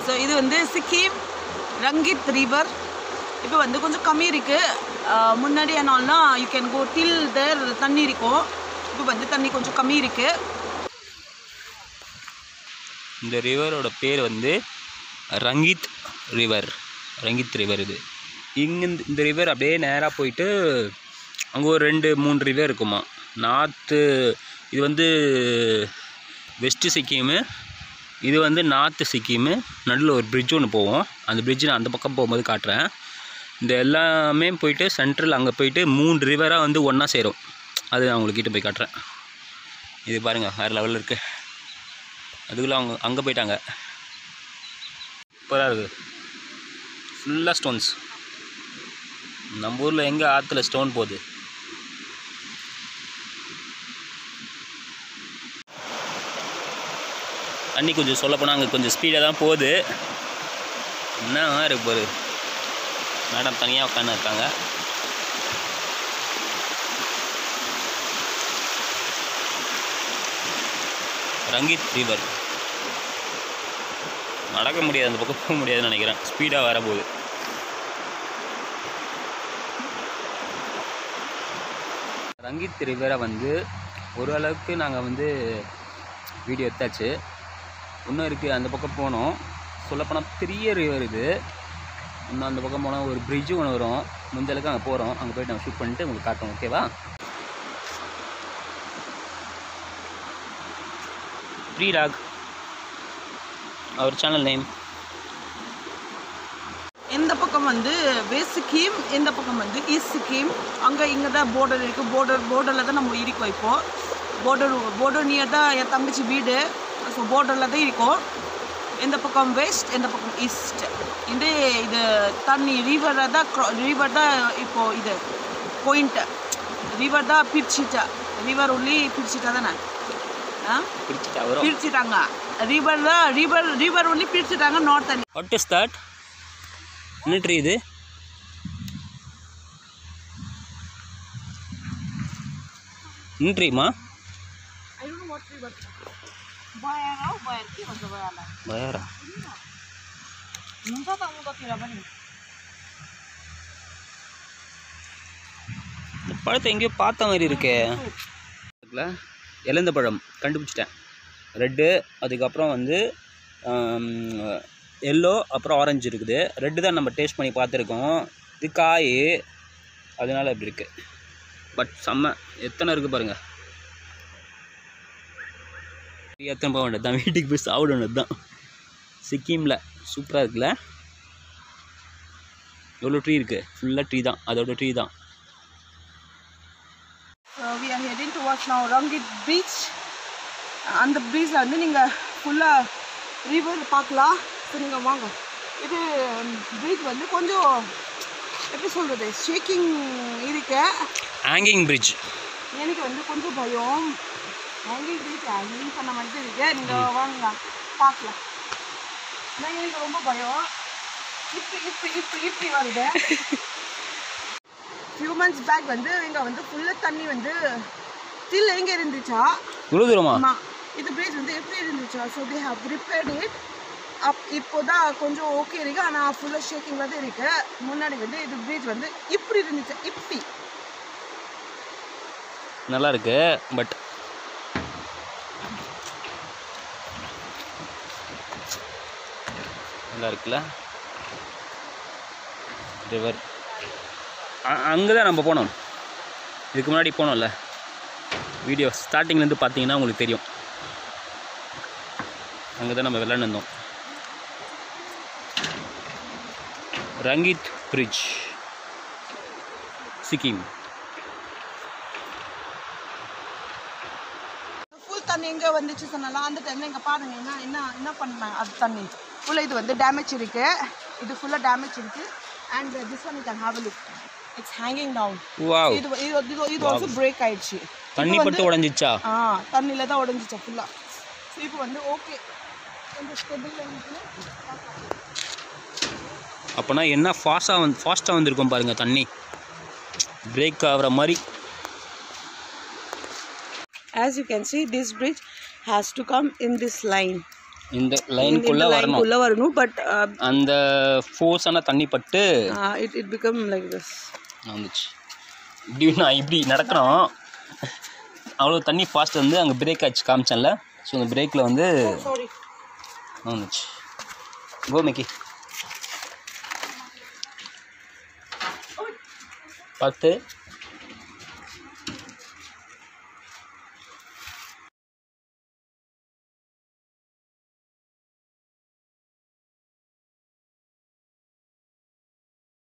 So இது வந்து Sikkim ரங்கித் river இப்போ வந்து கொஞ்சம் கம்மி இருக்குது முன்னாடி என்னால்னா யூ கேன் கோ டில் தேர் தண்ணி இருக்கும் இப்போ வந்து தண்ணி கொஞ்சம் கம்மி இருக்குது இந்த ரிவரோட பேர் வந்து ரங்கித் ரிவர் ரங்கித் ரிவர் இது இங்கே இந்த ரிவர் அப்படியே நேராக போயிட்டு அங்கே ஒரு ரெண்டு மூணு ரிவர் இருக்குமா நார்த்து இது வந்து வெஸ்ட்டு சிக்கிமு இது வந்து நார்த்து சிக்கிமு நடுவில் ஒரு பிரிட்ஜ் ஒன்று போவோம் அந்த பிரிட்ஜ் நான் அந்த பக்கம் போகும்போது காட்டுறேன் இந்த எல்லாமே போயிட்டு சென்ட்ரல் அங்கே போயிட்டு மூணு ரிவராக வந்து ஒன்றா சேரும் அது நான் உங்களுக்கு கிட்ட போய் காட்டுறேன் இது பாருங்கள் வேறு லெவலில் இருக்குது அதுக்குள்ளே அவங்க அங்கே போயிட்டாங்க சூப்பராக இருக்குது ஃபுல்லாக ஸ்டோன்ஸ் நம்ம ஊரில் எங்கே ஆற்றுல ஸ்டோன் போகுது தண்ணி கொஞ்சம் சொல்லப்போனால் அங்கே கொஞ்சம் ஸ்பீடாக தான் போகுது என்ன இருக்கு பாரு மேடம் தனியாக உட்காந்து இருக்காங்க ரங்கித் ரிவர் நடக்க முடியாது அந்த பக்கம் போக முடியாதுன்னு நினைக்கிறேன் ஸ்பீடாக வர போகுது ரங்கித் ரிவரை வந்து ஓரளவுக்கு நாங்கள் வந்து வீடியோ எடுத்தாச்சு இன்னும் இருக்குது அந்த பக்கம் போனோம் சொல்லப்போனால் பெரிய ரிவர் இது இன்னும் அந்த பக்கம் போனால் ஒரு பிரிட்ஜு ஒன்று வரும் முடிஞ்ச அளவுக்கு அங்கே போகிறோம் அங்கே போயிட்டு நம்ம ஷூட் பண்ணிட்டு உங்களுக்கு காட்டுறோம் ஓகேவா ப்ரீ ராக் அவர் சேனல் நேம் இந்த பக்கம் வந்து வெஸ்ட் சிக்கிம் இந்த பக்கம் வந்து ஈஸ்ட் சிக்கிம் அங்கே இங்கே தான் பார்டர் இருக்குது பார்டர் பார்டரில் தான் நம்ம இருக்கோம் இப்போது பார்டர் பார்டர் நியர் தான் என் தங்கச்சி வீடு ஸோ பார்டரில் தான் இருக்கோம் இந்த பக்கம் வெஸ்ட் இந்த பக்கம் ஈஸ்ட் இது இது தண்ணி ரிவரை தான் ரிவர் தான் இப்போது இது பாயிண்ட்டு ரிவர் தான் பிரிச்சுட்டா ரிவர் உள்ளி பிரிச்சுட்டா தானே ஆ பிடிச்சிட்டா வரும் பிரிச்சுட்டாங்க ரிவர் தான் ரிவர் ரிவர் உள்ளி பிரிச்சுட்டாங்க நார்த் தண்ணி வாட் இஸ் தட் என்ன ட்ரீ இது என்ன ட்ரீமா I don't know what river. Bayara, bayar ki maksud bayara. பயரா Musa tak muka kira apa nih? இந்த பழத்தை எங்கேயோ பார்த்த மாதிரி இருக்கே இருக்குல்ல இழந்த பழம் கண்டுபிடிச்சிட்டேன் ரெட்டு அதுக்கப்புறம் வந்து எல்லோ அப்புறம் ஆரஞ்சு இருக்குது ரெட்டு தான் நம்ம டேஸ்ட் பண்ணி பார்த்துருக்கோம் இது காய் அதனால இப்படி இருக்கு பட் செம்ம எத்தனை இருக்குது பாருங்க எத்தனை போக வேண்டியது தான் வீட்டுக்கு போய் சாப்பிட வேண்டியது தான் சிக்கிமில் சூப்பராக இருக்குல்ல எவ்வளோ ட்ரீ இருக்குது ஃபுல்லாக ட்ரீ தான் அதோட ட்ரீ தான் So we are heading towards now Rangit Beach. அந்த பீச்சில் வந்து நீங்கள் ஃபுல்லாக ரிவர் பார்க்கலாம் ஸோ நீங்கள் வாங்க இது பீச் வந்து கொஞ்சம் எப்படி சொல்கிறது ஷேக்கிங் இருக்கு ஹேங்கிங் பிரிட்ஜ் எனக்கு வந்து கொஞ்சம் பயம் ஹேங்கிங் பீச் ஹேங்கிங் பண்ண மாதிரி இருக்கு நீங்கள் வாங்க பார்க்கலாம் நான் எனக்கு ரொம்ப பயம் இப்படி இப்படி இப்படி இப்படி வருது ஃபியூ மந்த்ஸ் பேக் வந்து இங்கே வந்து ஃபுல்லாக தண்ணி வந்து ஸ்டில் எங்கே இருந்துச்சா இவ்வளோ தூரமா ஆமா இது பிரிட்ஜ் வந்து எப்படி இருந்துச்சா so they have repaired it up இப்போ தான் கொஞ்சம் ஓகே இருக்கு ஆனால் ஃபுல்லாக ஷேக்கிங்கில் தான் இருக்கு முன்னாடி வந்து இது பிரிட்ஜ் வந்து இப்படி இருந்துச்சு இப்படி நல்லா இருக்கு பட் நல்லா இருக்குல்ல ரிவர் அங்கே தான் நம்ம போனோம் இதுக்கு முன்னாடி போனோம்ல வீடியோ ஸ்டார்டிங்லேருந்து பார்த்தீங்கன்னா உங்களுக்கு தெரியும் அங்கே தான் நம்ம விளையாண்டுருந்தோம் ரங்கித் பிரிட்ஜ் சிக்கிம் ஃபுல் தண்ணி எங்கே வந்துச்சு சொன்னாலும் அந்த டைமில் இங்கே பாருங்க என்ன என்ன என்ன பண்ணாங்க அது தண்ணி ஃபுல்லாக இது வந்து டேமேஜ் இருக்கு இது ஃபுல்லாக டேமேஜ் இருக்கு and this one can have look it's hanging down wow இது இது இது இது ஆல்சோ பிரேக் ஆயிடுச்சு தண்ணி பட்டு உடஞ்சிச்சா ஆ தண்ணியில் தான் உடஞ்சிச்சு ஃபுல்லாக ஸோ இப்போ வந்து ஓகே கொஞ்சம் ஸ்டெபிள் இருந்துச்சு அப்போனா என்ன ஃபாஸ்ட்டாக வந்து ஃபாஸ்ட்டாக வந்திருக்கும் பாருங்கள் தண்ணி பிரேக் ஆகிற மாதிரி As you can see, this bridge has to come in this line. இந்த லைனுக்குள்ளே வரணும் உள்ள வரணும் பட் அந்த ஃபோர்ஸான தண்ணி பட்டு it it become like this வந்துச்சு இப்படி நான் இப்படி நடக்கிறோம் அவ்வளோ தண்ணி ஃபாஸ்ட் வந்து அங்கே பிரேக் ஆச்சு காமிச்சேன்ல ஸோ அந்த பிரேக்கில் வந்து சாரி வந்துச்சு கோ மிக்கி பார்த்து